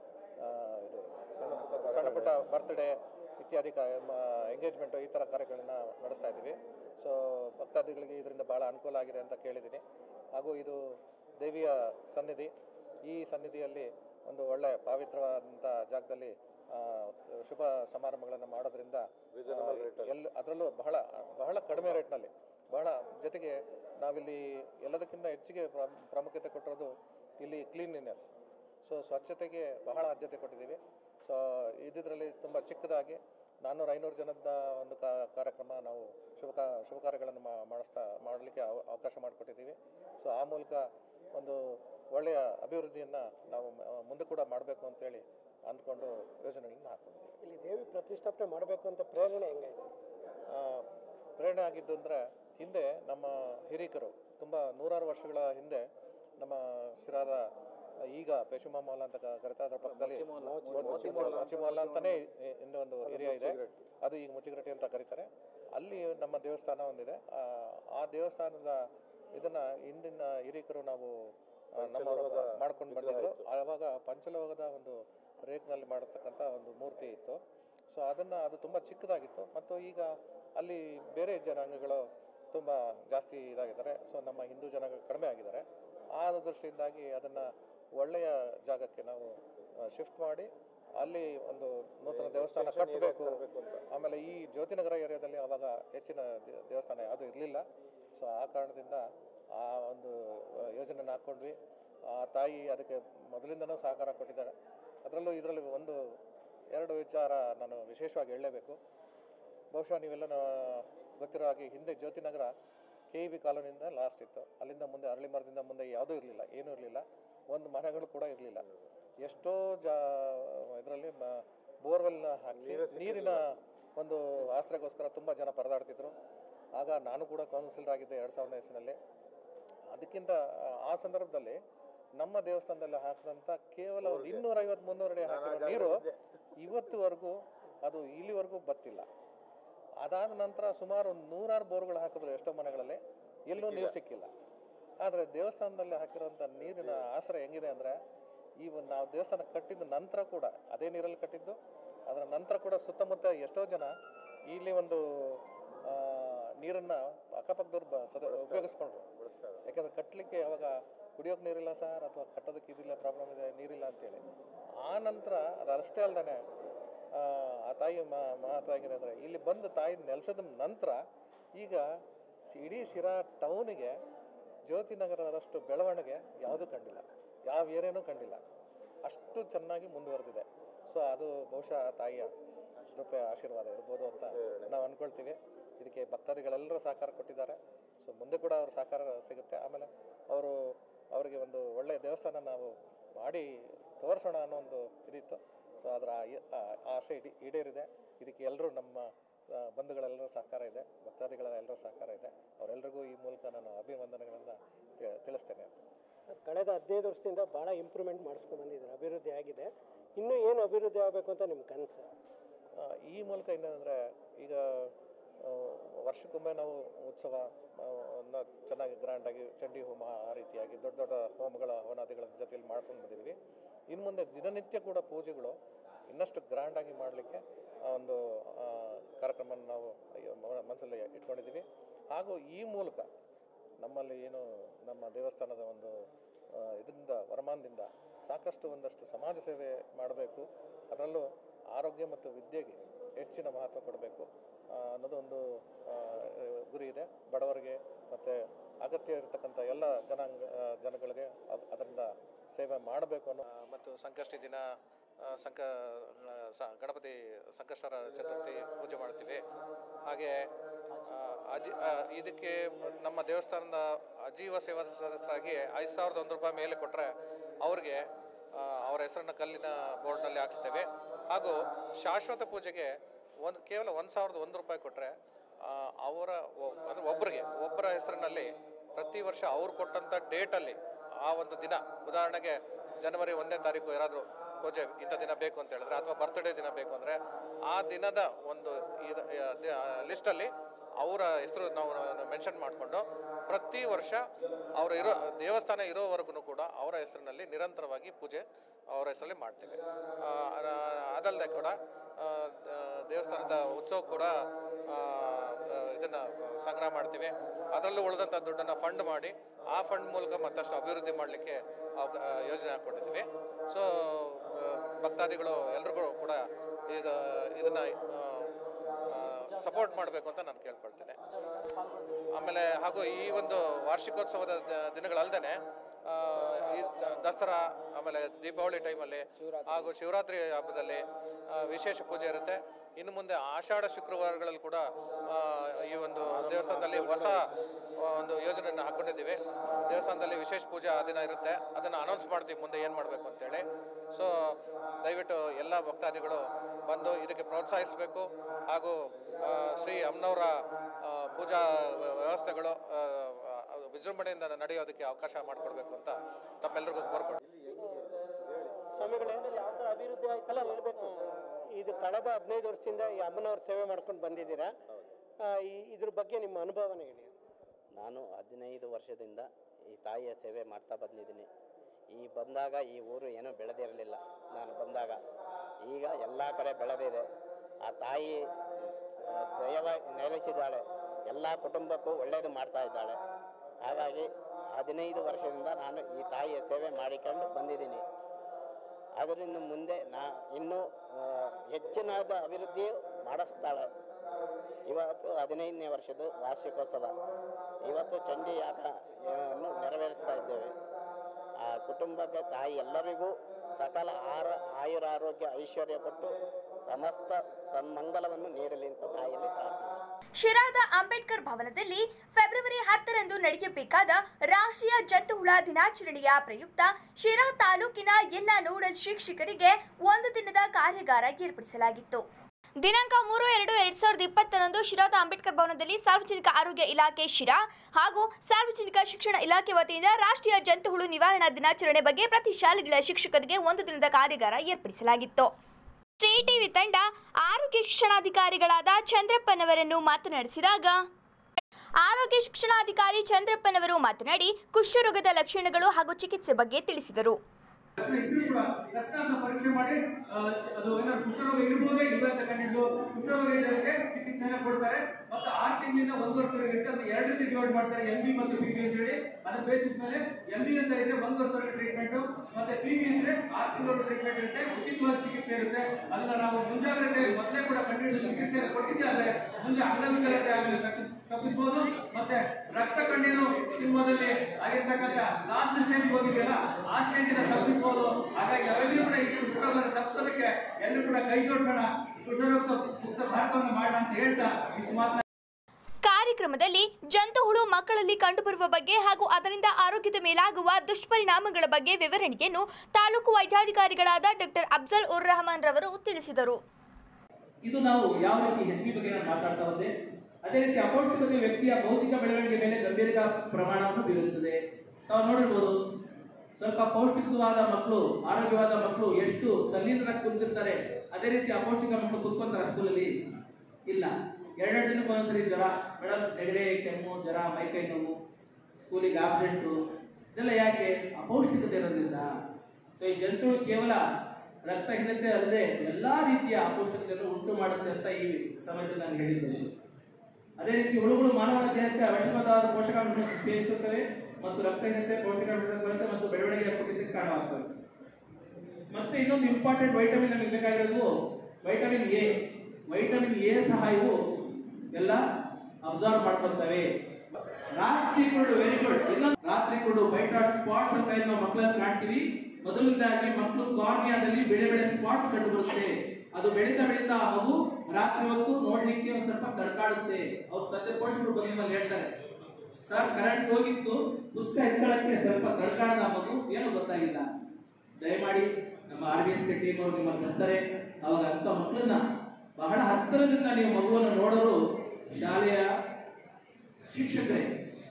[SPEAKER 6] ಆ, ಇದು ಸಣ್ಣ ಪುಟ್ಟ ಬರ್ತ್ಡೇ ಇತ್ಯಾದಿ ಕಾ ಎಂಗೇಜ್ಮೆಂಟು ಈ ಥರ ಕಾರ್ಯಗಳನ್ನ ನಡೆಸ್ತಾ ಇದ್ದೀವಿ ಸೊ ಭಕ್ತಾದಿಗಳಿಗೆ ಇದರಿಂದ ಭಾಳ ಅನುಕೂಲ ಆಗಿದೆ ಅಂತ ಕೇಳಿದ್ದೀನಿ ಹಾಗೂ ಇದು ದೇವಿಯ ಸನ್ನಿಧಿ ಈ ಸನ್ನಿಧಿಯಲ್ಲಿ ಒಂದು ಒಳ್ಳೆ ಪವಿತ್ರವಾದಂಥ ಜಾಗದಲ್ಲಿ ಆ, ಶುಭ ಸಮಾರಂಭಗಳನ್ನು ಮಾಡೋದ್ರಿಂದ ಎಲ್ಲ ಅದರಲ್ಲೂ ಬಹಳ ಬಹಳ ಕಡಿಮೆ ರೇಟ್ನಲ್ಲಿ ಬಹಳ ಜೊತೆಗೆ ನಾವಿಲ್ಲಿ ಎಲ್ಲದಕ್ಕಿಂತ ಹೆಚ್ಚಿಗೆ ಪ್ರಾಮ್- ಪ್ರಾಮುಖ್ಯತೆ ಕೊಟ್ಟಿರೋದು ಇಲ್ಲಿ ಕ್ಲೀನ್ಲಿನೆಸ್ ಸೊ ಸ್ವಚ್ಛತೆಗೆ ಬಹಳ ಆದ್ಯತೆ ಕೊಟ್ಟಿದ್ದೀವಿ ಸೊ ಇದ್ದಿದ್ರಲ್ಲಿ ತುಂಬ ಚಿಕ್ಕದಾಗಿ ನಾನ್ನೂರು ಐನೂರು ಜನದ ಒಂದು ಕಾ ಕಾರ್ಯಕ್ರಮ ನಾವು ಶುಭ ಕಾ ಶುಭ ಕಾರ್ಯಗಳನ್ನು ಮಾ- ಮಾಡಿಸ್ತಾ ಮಾಡಲಿಕ್ಕೆ ಅವ- ಅವಕಾಶ ಮಾಡಿಕೊಟ್ಟಿದ್ದೀವಿ ಸೊ ಆ ಮೂಲಕ ಒಂದು ಒಳ್ಳೆಯ ಅಭಿವೃದ್ಧಿಯನ್ನು ನಾವು ಮ- ಮುಂದೆ ಕೂಡ ಮಾಡಬೇಕು ಅಂತೇಳಿ ಅಂದ್ಕೊಂಡು ಯೋಜನೆಗಳನ್ನ ಹಾಕ್ಕೊಂಡಿದ್ದೀವಿ
[SPEAKER 3] ಇಲ್ಲಿ ದೇವಿ ಪ್ರತಿಷ್ಠಾಪನೆ ಮಾಡಬೇಕು ಅಂತ ಪ್ರೇರಣೆ ಹೆಂಗಾಯ್ತು
[SPEAKER 6] ಆ, ಪ್ರೇರಣೆ ಆಗಿದ್ದು ಅಂದರೆ ಹಿಂದೆ ನಮ್ಮ ಹಿರೀಕರು ತುಂಬ ನೂರಾರು ವರ್ಷಗಳ ಹಿಂದೆ ನಮ್ಮ ಶಿರಾದ ಈಗ ಪೇಶುಮಾಮಲ್ಲ ಅಂತ ಕ- ಕರಿತಾ ಅದ್ರ ಪಕ್ಕದಲ್ಲಿ ಮೋಚಿಮೋಲ್ಲ ಅಂತಲೇ ಇನ್ನೂ ಒಂದು ಏರಿಯಾ ಇದೆ ಅದು ಈಗ ಮುಚ್ಚಿಗರಟ್ಟಿ ಅಂತ ಕರೀತಾರೆ ಅಲ್ಲಿ ನಮ್ಮ ದೇವಸ್ಥಾನ ಒಂದಿದೆ ಆ, ಆ ದೇವಸ್ಥಾನದ ಇದನ್ನ ಹಿಂದಿನ ಹಿರೀಕರು ನಾವು ಆ, ನಮ್ಮವರು ಮಾಡ್ಕೊಂಡು ಬಂದಿದ್ರು ಆವಾಗ ಪಂಚಲೋಹದ ಒಂದು ರೇಕ್ನಲ್ಲಿ ಮಾಡತಕ್ಕಂಥ ಒಂದು ಮೂರ್ತಿ ಇತ್ತು ಸೊ ಅದನ್ನು ಅದು ತುಂಬ ಚಿಕ್ಕದಾಗಿತ್ತು ಮತ್ತು ಈಗ ಅಲ್ಲಿ ಬೇರೆ ಜನಾಂಗಗಳು ತುಂಬ ಜಾಸ್ತಿ ಇದಾಗಿದ್ದಾರೆ ಸೊ ನಮ್ಮ ಹಿಂದೂ ಜನ ಕಡಿಮೆ ಆಗಿದ್ದಾರೆ ಆ ದೃಷ್ಟಿಯಿಂದಾಗಿ ಅದನ್ನು ಒಳ್ಳೆಯ ಜಾಗಕ್ಕೆ ನಾವು ಶಿಫ್ಟ್ ಮಾಡಿ ಅಲ್ಲಿ ಒಂದು ನೂತನ ದೇವಸ್ಥಾನ ಕಟ್ಟಬೇಕು ಆಮೇಲೆ ಈ ಜ್ಯೋತಿನಗರ ಏರಿಯಾದಲ್ಲಿ ಆವಾಗ ಹೆಚ್ಚಿನ ದೇ- ದೇವಸ್ಥಾನ ಯಾವುದು ಇರಲಿಲ್ಲ ಸೊ ಆ ಕಾರಣದಿಂದ ಆ ಒಂದು ಯೋಜನೆನ ಹಾಕ್ಕೊಂಡ್ವಿ ಆ ತಾಯಿ ಅದಕ್ಕೆ ಮೊದಲಿಂದನೂ ಸಹಕಾರ ಕೊಟ್ಟಿದ್ದಾರೆ ಅದರಲ್ಲೂ ಇದರಲ್ಲಿ ಒಂದು ಎರಡು ವಿಚಾರ ನಾನು ವಿಶೇಷವಾಗಿ ಹೇಳಲೇಬೇಕು ಬಹುಶಃ ನೀವೆಲ್ಲ ನಾ- ಗೊತ್ತಿರೋ ಹಾಗೆ ಹಿಂದೆ ಜ್ಯೋತಿನಗರ ಕೆ ಇ ಬಿ ಕಾಲೋನಿಯಿಂದ ಲಾಸ್ಟ್ ಇತ್ತು ಅಲ್ಲಿಂದ ಮುಂದೆ ಅರಳಿ ಮರದಿಂದ ಮುಂದೆ ಯಾವುದೂ ಇರಲಿಲ್ಲ ಏನೂ ಇರಲಿಲ್ಲ ಒಂದು ಮನೆಗಳು ಕೂಡ ಇರಲಿಲ್ಲ ಎಷ್ಟೋ ಜಾ ಇದರಲ್ಲಿ ಬೋರ್ವೆಲ್ನ ಹಾಕಿಸಿ ನೀರಿನ ಒಂದು ಆಶ್ರಯಕ್ಕೋಸ್ಕರ ತುಂಬ ಜನ ಪರದಾಡ್ತಿದ್ರು ಆಗ ನಾನು ಕೂಡ ಕೌನ್ಸಿಲರ್ ಆಗಿದ್ದೆ ಎರಡು ಸಾವಿರನೇ ಇಸ್ವಿನಲ್ಲಿ ಅದಕ್ಕಿಂತ ಆ ಸಂದರ್ಭದಲ್ಲಿ ನಮ್ಮ ದೇವಸ್ಥಾನದಲ್ಲಿ ಹಾಕಿದಂಥ ಕೇವಲ ಒಂದು ಇನ್ನೂರೈವತ್ತು ಮುನ್ನೂರು ಅಡಿ ಹಾಕಿರೋ ನೀರು ಇವತ್ತುವರೆಗೂ ಅದು ಇಲ್ಲಿವರೆಗೂ ಬತ್ತಿಲ್ಲ ಅದಾದ ನಂತರ ಸುಮಾರು ಒಂದು ನೂರಾರು ಬೋರ್ಗಳು ಹಾಕಿದ್ರು ಎಷ್ಟೋ ಮನೆಗಳಲ್ಲಿ ಎಲ್ಲೂ ನೀರು ಸಿಕ್ಕಿಲ್ಲ ಆದರೆ ದೇವಸ್ಥಾನದಲ್ಲಿ ಹಾಕಿರುವಂಥ ನೀರಿನ ಆಶ್ರಯ ಹೆಂಗಿದೆ ಅಂದರೆ ಈ ಒಂದು ನಾವು ದೇವಸ್ಥಾನ ಕಟ್ಟಿದ ನಂತರ ಕೂಡ ಅದೇ ನೀರಲ್ಲಿ ಕಟ್ಟಿದ್ದು ಅದರ ನಂತರ ಕೂಡ ಸುತ್ತಮುತ್ತ ಎಷ್ಟೋ ಜನ ಇಲ್ಲಿ ಒಂದು ಆ, ನೀರನ್ನ ಅಕ್ಕಪಕ್ಕದವ್ರು ಬ ಸದ ಉಪಯೋಗಿಸ್ಕೊಂಡ್ರು ಯಾಕಂದ್ರೆ ಕಟ್ಟಲಿಕ್ಕೆ ಅವಾಗ ಕುಡಿಯೋಕೆ ನೀರಿಲ್ಲ ಸರ್ ಅಥವಾ ಕಟ್ಟೋದಕ್ಕೆ ಇದಿಲ್ಲ ಪ್ರಾಬ್ಲಮ್ ಇದೆ ನೀರಿಲ್ಲ ಅಂತೇಳಿ ಆ ನಂತರ ಅದಷ್ಟೇ ಅಲ್ದೇ ಆ ತಾಯಿ ಮ- ಮಹತ್ವ ಆಗಿದೆ ಅಂದರೆ ಇಲ್ಲಿ ಬಂದು ತಾಯಿ ನೆಲೆಸದ ನಂತರ ಈಗ ಸಿ- ಇಡೀ ಶಿರಾ ಟೌನಿಗೆ ಜ್ಯೋತಿನಗರದಷ್ಟು ಬೆಳವಣಿಗೆ ಯಾವುದೂ ಕಂಡಿಲ್ಲ ಯಾವ ಏರಿಯಾನೂ ಕಂಡಿಲ್ಲ ಅಷ್ಟು ಚೆನ್ನಾಗಿ ಮುಂದುವರೆದಿದೆ ಸೊ ಅದು ಬಹುಶಃ ಆ ತಾಯಿಯ ಕೃಪೆ ಆಶೀರ್ವಾದ ಇರ್ಬೋದು ಅಂತ ನಾವು ಅಂದ್ಕೊಳ್ತೀವಿ ಇದಕ್ಕೆ ಭಕ್ತಾದಿಗಳೆಲ್ಲರೂ ಸಹಕಾರ ಕೊಟ್ಟಿದ್ದಾರೆ ಸೊ ಮುಂದೆ ಕೂಡ ಅವ್ರ ಸಹಕಾರ ಸಿಗುತ್ತೆ ಆಮೇಲೆ ಅವರು ಅವರಿಗೆ ಒಂದು ಒಳ್ಳೆಯ ದೇವಸ್ಥಾನ ನಾವು ಮಾಡಿ ತೋರಿಸೋಣ ಅನ್ನೋ ಒಂದು ಇದಿತ್ತು ಸೊ ಅದರ ಆ- ಆ- ಆಸೆ ಇಡೀ ಈಡೇರಿದೆ ಇದಕ್ಕೆ ಎಲ್ಲರೂ ನಮ್ಮ ಆ, ಬಂಧುಗಳೆಲ್ಲರ ಸಹಕಾರ ಇದೆ ಭಕ್ತಾದಿಗಳ ಎಲ್ಲರ ಸಹಕಾರ ಇದೆ ಅವರೆಲ್ಲರಿಗೂ ಈ ಮೂಲಕ ನಾನು ಅಭಿವಂದನೆಗಳನ್ನು ತಿ- ತಿಳಿಸ್ತೇನೆ ಅಂತ
[SPEAKER 3] ಸರ್ ಕಳೆದ ಹದಿನೈದು ವರ್ಷದಿಂದ ಭಾಳ ಇಂಪ್ರೂವ್ಮೆಂಟ್ ಮಾಡಿಸ್ಕೊಂಡು ಬಂದಿದ್ದಾರೆ ಅಭಿವೃದ್ಧಿ ಆಗಿದೆ ಇನ್ನೂ ಏನು ಅಭಿವೃದ್ಧಿ ಆಗಬೇಕು ಅಂತ ನಿಮ್ಮ ಕನಸು
[SPEAKER 6] ಆ, ಈ ಮೂಲಕ ಏನಂದರೆ ಈಗ ಆ, ವರ್ಷಕ್ಕೊಮ್ಮೆ ನಾವು ಉತ್ಸವ ಆ, ನ ಚೆನ್ನಾಗಿ ಗ್ರ್ಯಾಂಡಾಗಿ ಚಂಡಿ ಹೋಮ ಆ ರೀತಿಯಾಗಿ ದೊಡ್ಡ ದೊಡ್ಡ ಹೋಮಗಳ ಹವನಾದಿಗಳ ಜೊತೆಯಲ್ಲಿ ಮಾಡ್ಕೊಂಡು ಬಂದಿದ್ವಿ ಇನ್ನು ಮುಂದೆ ದಿನನಿತ್ಯ ಕೂಡ ಪೂಜೆಗಳು ಇನ್ನಷ್ಟು ಗ್ರ್ಯಾಂಡಾಗಿ ಮಾಡಲಿಕ್ಕೆ ಒಂದು ಆ, ಕಾರ್ಯಕ್ರಮ ನಾವು ಮ- ಮನಸ್ಸಲ್ಲಿ ಇಟ್ಕೊಂಡಿದ್ದೀವಿ ಹಾಗೂ ಈ ಮೂಲಕ ನಮ್ಮಲ್ಲಿ ಏನು ನಮ್ಮ ದೇವಸ್ಥಾನದ ಒಂದು ಆ, ಇದರಿಂದ ವರಮಾನದಿಂದ ಸಾಕಷ್ಟು ಒಂದಷ್ಟು ಸಮಾಜ ಸೇವೆ ಮಾಡಬೇಕು ಅದರಲ್ಲೂ ಆರೋಗ್ಯ ಮತ್ತು ವಿದ್ಯೆಗೆ ಹೆಚ್ಚಿನ ಮಹತ್ವ ಕೊಡಬೇಕು ಅನ್ನೋದು ಒಂದು ಆ, ಗುರಿ ಇದೆ ಬಡವರಿಗೆ ಮತ್ತು ಅಗತ್ಯ ಇರತಕ್ಕಂಥ ಎಲ್ಲ ಜನಾಂಗ ಆ, ಜನಗಳಿಗೆ ಅದ್- ಅದರಿಂದ ಸೇವೆ ಮಾಡಬೇಕು ಅನ್ನೋ ಆ, ಮತ್ತು ಸಂಕಷ್ಟಿ ದಿನ ಆ, ಸಂಕ ಆ, ಸ- ಗಣಪತಿ ಸಂಕಷ್ಟರ ಚತುರ್ಥಿ ಪೂಜೆ ಮಾಡ್ತೀವಿ ಹಾಗೆ ಆ, ಅಜಿ ಆ, ಇದಕ್ಕೆ ನಮ್ಮ ದೇವಸ್ಥಾನದ ಅಜೀವ ಸೇವಾ ಸದಸ್ಯರಾಗಿ ಐದು ಸಾವಿರದ ಒಂದು ರೂಪಾಯಿ ಮೇಲೆ ಕೊಟ್ಟರೆ ಅವ್ರಿಗೆ ಆ, ಅವರ ಹೆಸರನ್ನ ಕಲ್ಲಿನ ಬೋರ್ಡ್ನಲ್ಲಿ ಹಾಕ್ಸ್ತೇವೆ ಹಾಗೂ ಶಾಶ್ವತ ಪೂಜೆಗೆ ಒಂದು ಕೇವಲ ಒಂದು ಸಾವಿರದ ಒಂದು ರೂಪಾಯಿ ಕೊಟ್ಟರೆ ಅವರ ಒ- ಅಂದ್ರೆ ಒಬ್ಬರಿಗೆ ಒಬ್ಬರ ಹೆಸರಿನಲ್ಲಿ ಪ್ರತಿ ವರ್ಷ ಅವ್ರು ಕೊಟ್ಟಂಥ ಡೇಟಲ್ಲಿ ಆ ಒಂದು ದಿನ ಉದಾಹರಣೆಗೆ ಜನವರಿ ಒಂದನೇ ತಾರೀಕು ಯಾರಾದರೂ ಪೂಜೆ ಇಂಥ ದಿನ ಬೇಕು ಅಂತ ಹೇಳಿದ್ರೆ ಅಥವಾ ಬರ್ತ್ಡೇ ದಿನ ಬೇಕು ಅಂದರೆ ಆ ದಿನದ ಒಂದು ಇದು ಲಿಸ್ಟಲ್ಲಿ ಅವರ ಹೆಸರು ನಾವು ಮೆನ್ಷನ್ ಮಾಡಿಕೊಂಡು ಪ್ರತಿ ವರ್ಷ ಅವರ ಇರೋ ದೇವಸ್ಥಾನ ಇರೋವರೆಗೂ ಕೂಡ ಅವರ ಹೆಸರಿನಲ್ಲಿ ನಿರಂತರವಾಗಿ ಪೂಜೆ ಅವರ ಹೆಸರಲ್ಲಿ ಮಾಡ್ತೇವೆ ಆ, ಆ- ಅದಲ್ಲದೆ ಕೂಡ ಆ, ದ- ದೇವಸ್ಥಾನದ ಉತ್ಸವ ಕೂಡ ಆ, ಆ, ಇದನ್ನ ಸಂಗ್ರಹ ಮಾಡ್ತೀವಿ ಅದರಲ್ಲೂ ಉಳಿದಂಥ ದುಡ್ಡನ್ನು ಫಂಡ್ ಮಾಡಿ ಆ ಫಂಡ್ ಮೂಲಕ ಮತ್ತಷ್ಟು ಅಭಿವೃದ್ಧಿ ಮಾಡಲಿಕ್ಕೆ ಯೋಜನೆ ಹಾಕ್ಕೊಂಡಿದ್ದೀವಿ ಸೊ ಭಕ್ತಾದಿಗಳು ಎಲ್ರಿಗೂ ಕೂಡ ಇದು ಇದನ್ನು ಸಪೋರ್ಟ್ ಮಾಡಬೇಕು ಅಂತ ನಾನು ಕೇಳ್ಕೊಳ್ತೇನೆ ಆಮೇಲೆ ಹಾಗೂ ಈ ಒಂದು ವಾರ್ಷಿಕೋತ್ಸವದ ದ- ದಿನಗಳಲ್ದೇನೆ ಆ, ಈ ದ- ದಸರಾ ಆಮೇಲೆ ದೀಪಾವಳಿ ಟೈಮಲ್ಲಿ ಹಾಗೂ ಶಿವರಾತ್ರಿ ಹಬ್ಬದಲ್ಲಿ ಆ, ವಿಶೇಷ ಪೂಜೆ ಇರುತ್ತೆ ಇನ್ನು ಮುಂದೆ ಆಷಾಢ ಶುಕ್ರವಾರಗಳಲ್ಲಿ ಕೂಡ ಆ, ಈ ಒಂದು ದೇವಸ್ಥಾನದಲ್ಲಿ ಹೊಸ ಆ, ಒಂದು ಯೋಜನೆಯನ್ನು ಹಾಕ್ಕೊಂಡಿದ್ದೀವಿ ದೇವಸ್ಥಾನದಲ್ಲಿ ವಿಶೇಷ ಪೂಜೆ ಆ ದಿನ ಇರುತ್ತೆ ಅದನ್ನು ಅನೌನ್ಸ್ ಮಾಡ್ತೀವಿ ಮುಂದೆ ಏನು ಮಾಡಬೇಕು ಅಂತೇಳಿ ಸೊ ದಯವಿಟ್ಟು ಎಲ್ಲ ಭಕ್ತಾದಿಗಳು ಬಂದು ಇದಕ್ಕೆ ಪ್ರೋತ್ಸಾಹಿಸಬೇಕು ಹಾಗೂ ಆ, ಶ್ರೀ ಅಮ್ಮನವರ ಆ, ಪೂಜಾ ವ್ಯ- ವ್ಯವಸ್ಥೆಗಳು ಆ, ಆ, ವಿಜೃಂಭಣೆಯಿಂದ ನಡೆಯೋದಕ್ಕೆ ಅವಕಾಶ ಮಾಡಿಕೊಡ್ಬೇಕು ಅಂತ ತಮ್ಮೆಲ್ಲರಿಗೂ ಕೋರ್ಕೊಳ್ತೀನಿ
[SPEAKER 3] ಸ್ವಾಮಿಗಳೇ ಯಾವ ಥರ ಅಭಿವೃದ್ಧಿ ಆಯ್ತಲ್ಲ ಹೇಳ್ಬೇಕು ಇದು ಕಳೆದ ಹದಿನೈದು ವರ್ಷದಿಂದ ಈ ಅಮ್ಮನವ್ರ ಸೇವೆ ಮಾಡ್ಕೊಂಡು ಬಂದಿದ್ದೀರಾ ಆ, ಈ- ಇದ್ರ ಬಗ್ಗೆ ನಿಮ್ಮ ಅನುಭವನ ಹೇಳಿ
[SPEAKER 5] ನಾನು ಹದಿನೈದು ವರ್ಷದಿಂದ ಈ ತಾಯಿಯ ಸೇವೆ ಮಾಡ್ತಾ ಬಂದಿದ್ದೀನಿ ಈ ಬಂದಾಗ ಈ ಊರು ಏನೂ ಬೆಳೆದಿರಲಿಲ್ಲ ನಾನು ಬಂದಾಗ ಈಗ ಎಲ್ಲ ಕಡೆ ಬೆಳೆದಿದೆ ಆ ತಾಯಿ ಆ, ದಯವಾಗಿ ನೆಲೆಸಿದ್ದಾಳೆ ಎಲ್ಲ ಕುಟುಂಬಕ್ಕೂ ಒಳ್ಳೆಯದು ಮಾಡ್ತಾ ಇದ್ದಾಳೆ ಹಾಗಾಗಿ ಹದಿನೈದು ವರ್ಷದಿಂದ ನಾನು ಈ ತಾಯಿಯ ಸೇವೆ ಮಾಡಿಕೊಂಡು ಬಂದಿದ್ದೀನಿ ಅದರಿಂದ ಮುಂದೆ ನಾ ಇನ್ನೂ ಆ, ಹೆಚ್ಚಿನಾದ ಅಭಿವೃದ್ಧಿ ಮಾಡಿಸ್ತಾಳೆ ಇವತ್ತು ಹದಿನೈದನೇ ವರ್ಷದ ವಾರ್ಷಿಕೋತ್ಸವ ಇವತ್ತು ಚಂಡಿ ಯಾಗವನ್ನು ನೆರವೇರಿಸ್ತಾ ಇದ್ದೇವೆ ಆ ಕುಟುಂಬಕ್ಕೆ ತಾಯಿ ಎಲ್ಲರಿಗೂ ಸಕಲ ಆರ ಆಯುರಾರೋಗ್ಯ ಐಶ್ವರ್ಯ ಕೊಟ್ಟು ಸಮಸ್ತ ಸನ್ಮಂಗಲವನ್ನು ನೀಡಲಿ ಅಂತ ತಾಯಿಯಲ್ಲಿ ಪ್ರಾರ್ಥನೆ
[SPEAKER 1] ಶಿರಾದ ಅಂಬೇಡ್ಕರ್ ಭವನದಲ್ಲಿ ಫೆಬ್ರವರಿ ಹತ್ತರಂದು ನಡೆಯಬೇಕಾದ ರಾಷ್ಟ್ರೀಯ ಜಂತುಹುಳ ದಿನಾಚರಣೆಯ ಪ್ರಯುಕ್ತ ಶಿರಾ ತಾಲೂಕಿನ ಎಲ್ಲ ನೋಡಲ್ ಶಿಕ್ಷಕರಿಗೆ ಒಂದು ದಿನದ ಕಾರ್ಯಾಗಾರ ಏರ್ಪಡಿಸಲಾಗಿತ್ತು ದಿನಾಂಕ ಮೂರು ಎರಡು ಎರಡ್ ಸಾವಿರದ ಇಪ್ಪತ್ತರಂದು ಶಿರಾದ ಅಂಬೇಡ್ಕರ್ ಭವನದಲ್ಲಿ ಸಾರ್ವಜನಿಕ ಆರೋಗ್ಯ ಇಲಾಖೆ ಶಿರಾ ಹಾಗೂ ಸಾರ್ವಜನಿಕ ಶಿಕ್ಷಣ ಇಲಾಖೆ ವತಿಯಿಂದ ರಾಷ್ಟ್ರೀಯ ಜಂತುಹುಳು ನಿವಾರಣಾ ದಿನಾಚರಣೆ ಬಗ್ಗೆ ಪ್ರತಿ ಶಾಲೆಗಳ ಶಿಕ್ಷಕರಿಗೆ ಒಂದು ದಿನದ ಕಾರ್ಯಾಗಾರ ಏರ್ಪಡಿಸಲಾಗಿತ್ತು ಶ್ರೀ ಟಿವಿ ತಂಡ ಆರೋಗ್ಯ ಶಿಕ್ಷಣಾಧಿಕಾರಿಗಳಾದ ಚಂದ್ರಪ್ಪನವರನ್ನು ಮಾತನಾಡಿಸಿದಾಗ ಆರೋಗ್ಯ ಶಿಕ್ಷಣಾಧಿಕಾರಿ ಚಂದ್ರಪ್ಪನವರು ಮಾತನಾಡಿ ಕುಷ್ಠರೋಗದ ಲಕ್ಷಣಗಳು ಹಾಗೂ ಚಿಕಿತ್ಸೆ ಬಗ್ಗೆ ತಿಳಿಸಿದರು
[SPEAKER 7] ತಕ್ಷಣ ಇದ್ರೂ ಕೂಡ ತಕ್ಷಣ ಅದನ್ನ ಪರೀಕ್ಷೆ ಮಾಡಿ ಆ, ಚ- ಅದು ಏನಾದ್ರು ಕುಷ್ಠರೋಗ ಇರ್ಬೋದೇ ಇಲ್ಲ ಅಂತ ಕಂಡಿದ್ದು ಕುಷ್ಠರೋಗ ಇರೋದಕ್ಕೆ ಚಿಕಿತ್ಸೆನ ಕೊಡ್ತಾರೆ ಮತ್ತೆ ಆರು ತಿಂಗಳಿಂದ ಒಂದು ವರ್ಷದವರೆಗೆ ಇರುತ್ತೆ ಅದನ್ನ ಎರಡರಲ್ಲಿ ಡಿವೈಡ್ ಮಾಡ್ತಾರೆ ಎಂ ಬಿ ಮತ್ತು ಪಿ ಬಿ ಅಂತ ಹೇಳಿ ಅದ್ರ ಬೇಸಿಸ್ ಮೇಲೆ ಎಂ ಬಿ ಅಂತ ಇದ್ರೆ ಒಂದು ವರ್ಷದವರೆಗೆ ಟ್ರೀಟ್ಮೆಂಟ್ ಮತ್ತೆ ಪಿ ಬಿ ಅಂದ್ರೆ ಆರು ತಿಂಗಳ ಟ್ರೀಟ್ಮೆಂಟ್ ಇರುತ್ತೆ ಉಚಿತವಾದ ಚಿಕಿತ್ಸೆ ಇರುತ್ತೆ ಅದನ್ನ ನಾವು ಮುಂಜಾಗ್ರತೆ ಮೊದಲೇ ಕೂಡ ಕಂಡುಹಿಡಿದು ಚಿಕಿತ್ಸೆ ಕೊಟ್ಟಿದ್ದಾದ್ರೆ ಮುಂದೆ ಅಂಗವಿಕಲತೆ ಆಗಲಿ ತಪ್ಪಿ- ತಪ್ಪಿಸ್ಬೋದು ಮತ್ತೆ ರಕ್ತ ಕಣ್ಣೀರು ಸಿನಿಮಾದಲ್ಲಿ ಆಗಿರ್ತಕ್ಕಂಥ ಲಾಸ್ಟ್ ಸ್ಟೇಜ್ ಹೋಗಿದೆಯಲ್ಲ ಆ ಸ್ಟೇಜ್ ತಪ್ಪಿಸ್ಬೋದು ಹಾಗಾಗಿ ಅವೆಲ್ಲರೂ ಕೂಡ ಈ ಕುಷ್ಠರೋಗವನ್ನು ತಪ್ಪಿಸೋದಕ್ಕೆ ಎಲ್ಲರೂ ಕೂಡ ಕೈ ಜೋಡಿಸೋಣ ಕುಷ್ಠರೋಗ ಮುಕ್ತ ಭಾರತವನ್ನು ಮಾಡೋಣ ಅಂತ ಹೇಳ್ತಾ ಇಷ್ಟು ಮಾತನ್ನ
[SPEAKER 1] ಕಾರ್ಯಕ್ರಮದಲ್ಲಿ ಜಂತುಹುಳು ಮಕ್ಕಳಲ್ಲಿ ಕಂಡುಬರುವ ಬಗ್ಗೆ ಹಾಗೂ ಅದರಿಂದ ಆರೋಗ್ಯದ ಮೇಲಾಗುವ ದುಷ್ಪರಿಣಾಮಗಳ ಬಗ್ಗೆ ವಿವರಣೆಯನ್ನು ತಾಲೂಕು ವೈದ್ಯಾಧಿಕಾರಿಗಳಾದ ಡಾಕ್ಟರ್ ಅಫ್ಜಲ್ ಉರ್ ರೆಹಮಾನ್ ರವರು ತಿಳಿಸಿದರು
[SPEAKER 7] ಇದು ನಾವು ಯಾವ ರೀತಿ ಎಚ್ ಪಿ ಬಗ್ಗೆ ನಾನು ಮಾತಾಡ್ತಾ ಹೋದೆ ಅದೇ ರೀತಿ ಅಪೌಷ್ಟಿಕತೆ ವ್ಯಕ್ತಿಯ ಭೌತಿಕ ಬೆಳವಣಿಗೆ ಮೇಲೆ ಗಂಭೀರ ಪ್ರಮಾಣವನ್ನು ಬೀರುತ್ತದೆ ನಾವು ನೋಡಿರ್ಬೋದು ಸ್ವಲ್ಪ ಪೌಷ್ಟಿಕವಾದ ಮಕ್ಕಳು ಆರೋಗ್ಯವಾದ ಮಕ್ಕಳು ಎಷ್ಟು ತಲ್ಲೀನರಾಗಿ ಕುಂತಿರ್ತಾರೆ ಅದೇ ರೀತಿ ಅಪೌಷ್ಟಿಕ ಮಕ್ಕಳು ಕುತ್ಕೊಂತಾರೆ ಸ್ಕೂಲಲ್ಲಿ ಇಲ್ಲ ಎರಡೆರಡು ದಿನಕ್ಕೆ ಒಂದೊಂದ್ಸರಿ ಜ್ವರ ಮೇಡಮ್ ನೆಗಡಿ ಕೆಮ್ಮು ಜ್ವರ ಮೈಕೈ ನೋವು ಸ್ಕೂಲಿಗೆ ಆಬ್ಸೆಂಟು ಇದೆಲ್ಲ ಯಾಕೆ ಅಪೌಷ್ಟಿಕತೆ ಇರೋದ್ರಿಂದ ಸೊ ಈ ಜಂತುಳು ಕೇವಲ ರಕ್ತಹೀನತೆ ಅಲ್ಲದೆ ಎಲ್ಲಾ ರೀತಿಯ ಅಪೌಷ್ಟಿಕತೆಯನ್ನು ಉಂಟು ಮಾಡುತ್ತೆ ಅಂತ ಈ ಸಮಯದಲ್ಲಿ ನಾನು ಹೇಳಿದ್ದೇನೆ ಅದೇ ರೀತಿ ಹುಳುಗಳು ಮಾನವನ ದೇಹಕ್ಕೆ ಅವಶ್ಯಕವಾದ ಪೋಷಕಾಂಶಗಳನ್ನು ಸೇವಿಸುತ್ತವೆ ಮತ್ತು ರಕ್ತಹೀನತೆ ಪೌಷ್ಟಿಕಾಂಶದ ಕೊರತೆ ಮತ್ತು ಬೆಳವಣಿಗೆಯ ಕುಂಠಿತಕ್ಕೆ ಕಾರಣವಾಗ್ತವೆ ಮತ್ತೆ ಇನ್ನೊಂದು ಇಂಪಾರ್ಟೆಂಟ್ ವೈಟಮಿನ್ ನಮಗೆ ಬೇಕಾಗಿರೋದು ವೈಟಮಿನ್ ಎ ವೈಟಮಿನ್ ಎ ಸಹ ಇವು ಎಲ್ಲ ಅಬ್ಸರ್ವ್ ಮಾಡ್ಕೊತವೆ ರಾತ್ರಿ ಕುರುಡು ವೆರಿ ಗುಡ್ ಇನ್ನೊಂದು ರಾತ್ರಿ ಕುರುಡು ವೈಟ್ ಸ್ಪಾಟ್ಸ್ ಅಂತ ಏನು ನಾವು ಮಕ್ಕಳಲ್ಲಿ ಕಾಣ್ತೀವಿ ಮೊದಲನೇದಾಗಿ ಮಕ್ಕಳು ಕಾರ್ನಿಯಾದಲ್ಲಿ ಬೆಳೆ ಬೆಳೆ ಸ್ಪಾಟ್ಸ್ ಕಂಡು ಬರುತ್ತೆ ಅದು ಬೆಳೀತಾ ಬೆಳೀತಾ ಆ ಮಗು ರಾತ್ರಿ ಹೊತ್ತು ನೋಡ್ಲಿಕ್ಕೆ ಒಂದ್ ಸ್ವಲ್ಪ ಕರ್ಕಾಡುತ್ತೆ ಅವ್ರ ತಂದೆ ಪೋಷಕರು ಬಂದ ಮೇಲೆ ಹೇಳ್ತಾರೆ ಸರ್ ಕರೆಂಟ್ ಹೋಗಿತ್ತು ಪುಸ್ತಕ ಇಟ್ಕೊಳ್ಳಕ್ಕೆ ಸ್ವಲ್ಪ ಕರ್ಕಾಡದ ಆ ಮಗು ಏನೂ ಗೊತ್ತಾಗಿಲ್ಲ ದಯಮಾಡಿ ನಮ್ಮ R B S K team ಅವರು ನಿಮ್ಮನ್ನು ಬರ್ತಾರೆ ಅವಾಗ ಅಂತ ಮಕ್ಕಳನ್ನ ಬಹಳ ಹತ್ತಿರದಿಂದ ನೀವು ಮಗುವನ್ನು ನೋಡೋರು ಶಾಲೆಯ ಶಿಕ್ಷಕರೇ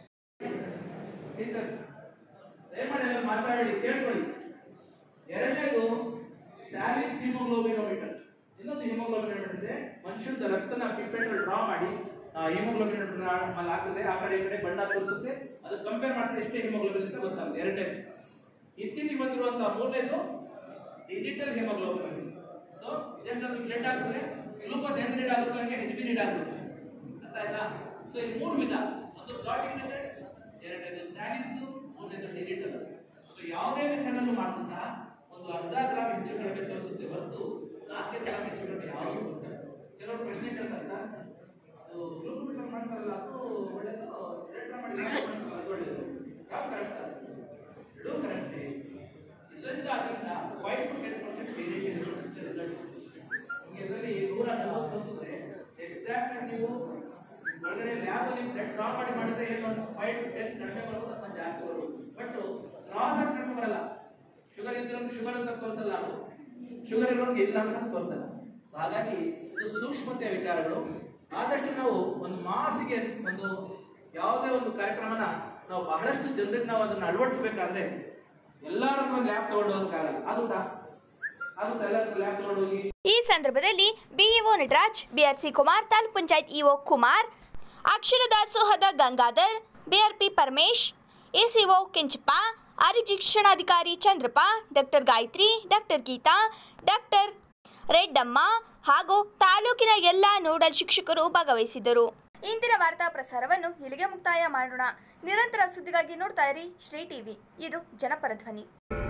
[SPEAKER 7] ಟೀಚರ್ಸ್ ದಯಮಾಡಿ ಎಲ್ಲ ಮಾತಾಡಿ ಕೇಳ್ಕೊಳ್ಳಿ ಎರಡನೇದು ಸ್ಯಾಲಿಸ್ ಹಿಮೋಗ್ಲೋಬಿನೋಮೀಟರ್ ಇನ್ನೊಂದು ಹಿಮೋಗ್ಲೋಬಿನೋಮೀಟರ್ ಇದೆ ಮನುಷ್ಯದ ರಕ್ತನ ಪಿಪ್ಪೆಟ್ ಡ್ರಾ ಮಾಡಿ ಆ ಹಿಮೋಗ್ಲೋಬಿನೋಮೀಟರ್ ಮೇಲೆ ಹಾಕಿದ್ರೆ ಆ ಕಡೆ ಈ ಕಡೆ ಬಣ್ಣ ತೋರಿಸುತ್ತೆ ಅದು ಕಂಪೇರ್ ಮಾಡಿದ್ರೆ ಎಷ್ಟೇ ಹಿಮೋಗ್ಲೋಬಿನ್ ಅಂತ ಗೊತ್ತಾಗುತ್ತೆ ಎರಡನೇದು ಇತ್ತೀಚೆಗೆ ಬಂದಿರುವಂತಹ ಮೂರನೇದು ಡಿಜಿಟಲ್ ಹಿಮೋಗ್ಲೋಬಿನ್ ಸೊ ಇದೆಷ್ಟು ಬ್ಲಡ್ ಹಾಕಿದ್ರೆ ಗ್ಲೂಕೋಸ್ ಹೆಂಗ್ ನೀಡ್ ಆಗುತ್ತೆ ಹಂಗೆ ಹೆಚ್ ಬಿ ನೀಡ್ ಆಗುತ್ತೆ ಅರ್ಥ ಆಯ್ತಾ ಸೊ ಈ ಮೂರು ವಿಧ ಒಂದು ಪ್ಲಾಟಿಂಗ್ ಮೆಥಡ್ ಎರಡನೇದು ಸ್ಯಾಲಿಸ್ ಮೂರನೇದು ಡಿಜಿಟಲ್ ಸೊ ಯಾವುದೇ ಮೆಥಡ್ ಅನ್ನು ಮಾಡಿದ್ರು ಸಹ ಒಂದು ಅರ್ಧ ಗ್ರಾಮ್ ಹೆಚ್ಚು ಕಡಿಮೆ ತೋರಿಸುತ್ತೆ ಹೊರತು ನಾಲ್ಕೇ ಗ್ರಾಮ್ ಹೆಚ್ಚು ಕಡಿಮೆ ಯಾವುದು ತೋರಿಸಲ್ಲ ಕೆಲವರು ಪ್ರಶ್ನೆ ಕೇಳ್ತಾರೆ ಸರ್ ಅದು ಗ್ಲೂಕೋಮೀಟರ್ ಮಾಡ್ತಾರಲ್ಲ ಅದು ಒಳ್ಳೇದು ಎಲೆಕ್ಟ್ರಾ ಮಾಡಿ ಮಾಡ್ತಾರಲ್ಲ ಅದು ಒಳ್ಳೇದು ಯಾವ ಕರೆಕ್ಟ್ ಸರ್ ಎರಡೂ ಕರೆಕ್ಟ್ ಇದರಿಂದ ಅದರಿಂದ five to ten percent variation ಇರುತ್ತೆ ರಿಸಲ್ಟ್ ನಿಮಗೆ ಇದರಲ್ಲಿ ನೂರ ನಲವತ್ತು ತೋರಿಸಿದ್ರೆ ಎಕ್ಸಾಕ್ಟ್ ನೀವು ಒಳಗಡೆ ಲ್ಯಾಬ್ ಅಲ್ಲಿ ಬ್ಲಡ್ ಡ್ರಾ ಮಾಡಿ ಮಾಡಿದ್ರೆ ಏನು ಫೈವ್ ಟು ಟೆನ್ ಕಡಿಮೆ ಬರೋದು ಅಥವಾ ಜಾಸ್ತಿ ಬರೋದು ಬಟ್ ಕ್ರಾಸ್ ಆಗಿ ಕಡಿಮೆ ಬರಲ್ಲ ಶುಗರ್ ಇದ್ರೋರ್ಗೆ ಶುಗರ್ ಅಂತ ತೋರಿಸಲ್ಲ ಅದು ಶುಗರ್ ಇರೋರ್ಗೆ ಇಲ್ಲ ಅಂತ ತೋರಿಸಲ್ಲ So ಹಾಗಾಗಿ ಇದು ಸೂಕ್ಷ್ಮತೆಯ ವಿಚಾರಗಳು ಆದಷ್ಟು ನಾವು ಒಂದು ಮಾಸಿಗೆ ಒಂದು ಯಾವುದೇ ಒಂದು ಕಾರ್ಯಕ್ರಮನ ನಾವು ಬಹಳಷ್ಟು ಜನರಿಗೆ ನಾವು ಅದನ್ನು ಅಳವಡಿಸಬೇಕಾದ್ರೆ ಎಲ್ಲರ ಹತ್ರ ಲ್ಯಾಬ್ ತಗೊಂಡು ಹೋಗೋಕ್ಕಾಗಲ್ಲ ಆಗುತ್ತಾ ಆಗುತ್ತಾ ಎಲ್ಲರ ಹತ್ರ ಲ್ಯಾಬ್ ತಗೊಂಡು ಹೋಗಿ
[SPEAKER 1] ಈ ಸಂದರ್ಭದಲ್ಲಿ BEO Nataraj BRC Kumar taluk panchayat EO Kumar ಅಕ್ಷರ ದಾಸೋಹದ ಗಂಗಾಧರ್ ಬಿಆರ್ಪಿ ಪರಮೇಶ್ ಎಸಿಒ ಕೆಂಚಪ್ಪ ಆರೋಗ್ಯ ಶಿಕ್ಷಣಾಧಿಕಾರಿ Chandrappa doctor Gayathri doctor Geetha doctor Reddamma ಹಾಗೂ ತಾಲೂಕಿನ ಎಲ್ಲ ನೋಡಲ್ ಶಿಕ್ಷಕರು ಭಾಗವಹಿಸಿದ್ದರು ಇಂದಿನ ವಾರ್ತಾ ಪ್ರಸಾರವನ್ನು ಇಲ್ಲಿಗೆ ಮುಕ್ತಾಯ ಮಾಡೋಣ ನಿರಂತರ ಸುದ್ದಿಗಾಗಿ ನೋಡ್ತಾ ಇರಿ ಶ್ರೀ ಟಿವಿ ಇದು ಜನಪರ ಧ್ವನಿ